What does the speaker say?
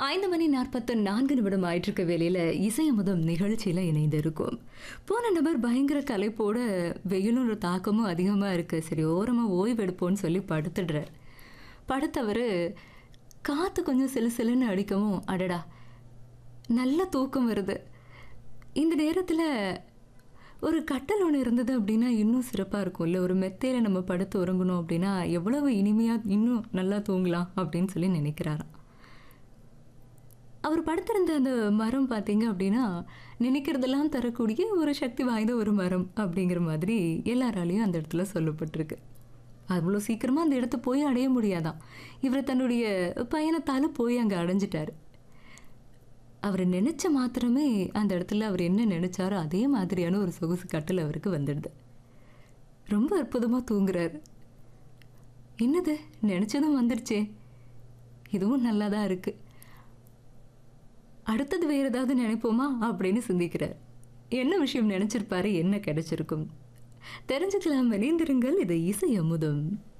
ஐந்து மணி நாற்பத்து நான்கு நிமிடம் ஆயிட்டிருக்க வேலையில் இசையமுதம் நிகழ்ச்சியில் இணைந்திருக்கும் போன நபர் பயங்கர கலைப்போட வெயிலும் ஒரு தாக்கமும் அதிகமாக இருக்குது சரி ஓரமாக ஓய்வு எடுப்போம்னு சொல்லி படுத்துடுறார் படுத்தவர் காற்று கொஞ்சம் சிலு சிலுன்னு அடிக்கவும் அடடா நல்ல தூக்கம் வருது இந்த நேரத்தில் ஒரு கட்டல் ஒன்று இருந்தது அப்படின்னா இன்னும் சிறப்பாக இருக்கும் இல்லை ஒரு மெத்தையில் நம்ம படுத்து உறங்கணும் அப்படின்னா எவ்வளவு இனிமையாக இன்னும் நல்லா தூங்கலாம் அப்படின்னு சொல்லி நினைக்கிறாராம் அவர் படுத்திருந்த அந்த மரம் பார்த்தீங்க அப்படின்னா நினைக்கிறதெல்லாம் தரக்கூடிய ஒரு சக்தி வாய்ந்த ஒரு மரம் அப்படிங்கிற மாதிரி எல்லாராலையும் அந்த இடத்துல சொல்லப்பட்டிருக்கு அவ்வளோ சீக்கிரமாக அந்த இடத்த போய் அடைய முடியாதான் இவர் தன்னுடைய பயணத்தால் போய் அங்கே அடைஞ்சிட்டாரு அவர் நினைச்ச மாத்திரமே அந்த இடத்துல அவர் என்ன நினைச்சாரோ அதே மாதிரியான ஒரு சொகுசு கட்டல் அவருக்கு வந்துடுது ரொம்ப அற்புதமாக தூங்குறாரு என்னது நினச்சதும் வந்துடுச்சே இதுவும் நல்லா தான் இருக்குது அடுத்தது வேறு ஏதாவது நினைப்போமா அப்படின்னு சிந்திக்கிறார் என்ன விஷயம் நினச்சிருப்பாரு என்ன கிடைச்சிருக்கும் தெரிஞ்சுக்கலாம் இணைந்திருங்கள் இது இசை அமுதம்